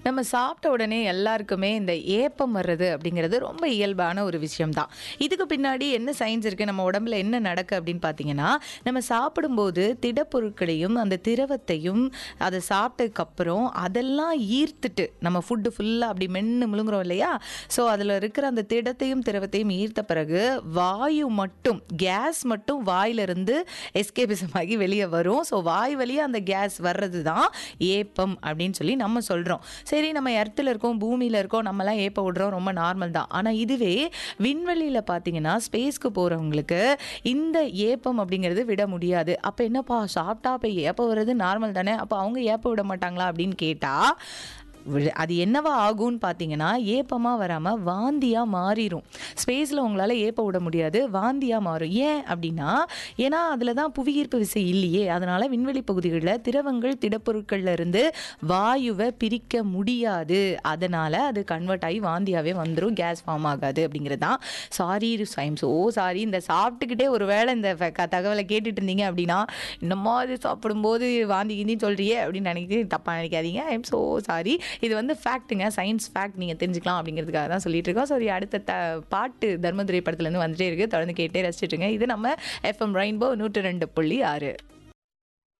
நம்ம சாப்பிட்ட உடனே எல்லாருக்குமே இந்த ஏப்பம் வர்றது அப்படிங்கிறது ரொம்ப இயல்பான ஒரு விஷயம் தான் இதுக்கு பின்னாடி என்ன சயின்ஸ் இருக்குது நம்ம உடம்புல என்ன நடக்கு அப்படின்னு பார்த்தீங்கன்னா நம்ம சாப்பிடும்போது திடப்பொருட்களையும் அந்த திரவத்தையும் அதை சாப்பிட்டதுக்கப்புறம் அதெல்லாம் ஈர்த்துட்டு நம்ம ஃபுட்டு ஃபுல்லாக அப்படி மென்று முழுங்குறோம் இல்லையா ஸோ அதில் இருக்கிற அந்த திடத்தையும் திரவத்தையும் ஈர்த்த பிறகு வாயு மட்டும் கேஸ் மட்டும் வாயிலிருந்து எஸ்கேபிசம் ஆகி வெளியே வரும் ஸோ வாய் வழியாக அந்த கேஸ் வர்றது தான் ஏப்பம் அப்படின்னு சொல்லி நம்ம சொல்கிறோம் சரி நம்ம எர்த்தில் இருக்கோம் பூமியில் இருக்கோம் நம்மலாம் ஏப்ப விடுறோம் ரொம்ப நார்மல் தான் ஆனால் இதுவே விண்வெளியில் பார்த்தீங்கன்னா ஸ்பேஸ்க்கு போகிறவங்களுக்கு இந்த ஏப்பம் அப்படிங்கிறது விட முடியாது அப்போ என்னப்பா சாப்பிட்டா அப்போ ஏப்ப வர்றது நார்மல் தானே அப்போ அவங்க ஏப்ப விட மாட்டாங்களா அப்படின்னு கேட்டால் விழ- அது என்னவா ஆகும்னு பார்த்தீங்கன்னா ஏப்பமாக வராமல் வாந்தியாக மாறிடும் ஸ்பேஸில் உங்களால் ஏப்ப விட முடியாது வாந்தியாக மாறும் ஏன் அப்படின்னா ஏன்னா அதில் தான் புவியீர்ப்பு விசை இல்லையே அதனால் விண்வெளி பகுதிகளில் திரவங்கள் திடப்பொருட்கள்ல இருந்து வாயுவை பிரிக்க முடியாது அதனால் அது கன்வெர்ட் ஆகி வாந்தியாகவே வந்துடும் கேஸ் ஃபார்ம் ஆகாது அப்படிங்கிறது தான் சாரி ஐம் ஸோ சாரி இந்த சாப்பிட்டுக்கிட்டே ஒரு வேளை இந்த ஃப- க- தகவலை கேட்டுட்டு இருந்தீங்க அப்படின்னா இன்னமும் அது சாப்பிடும்போது வாந்தி கிந்தின்னு சொல்றியே அப்படின்னு நினைக்க தப்பாக நினைக்காதீங்க ஐம் ஸோ சாரி இது வந்து ஃபேக்ட்டுங்க சயின்ஸ் ஃபேக்ட் நீங்கள் தெரிஞ்சுக்கலாம் அப்படிங்கிறதுக்காக தான் சொல்லிட்டு இருக்கோம் சரி அடுத்த த பாட்டு தர்மதுரை படத்துலேருந்து வந்துட்டே இருக்கு தொடர்ந்து கேட்டே ரசிச்சிட்டுருங்க இது நம்ம எஃப்எம் ரெயின்போ நூற்று ரெண்டு புள்ளி ஆறு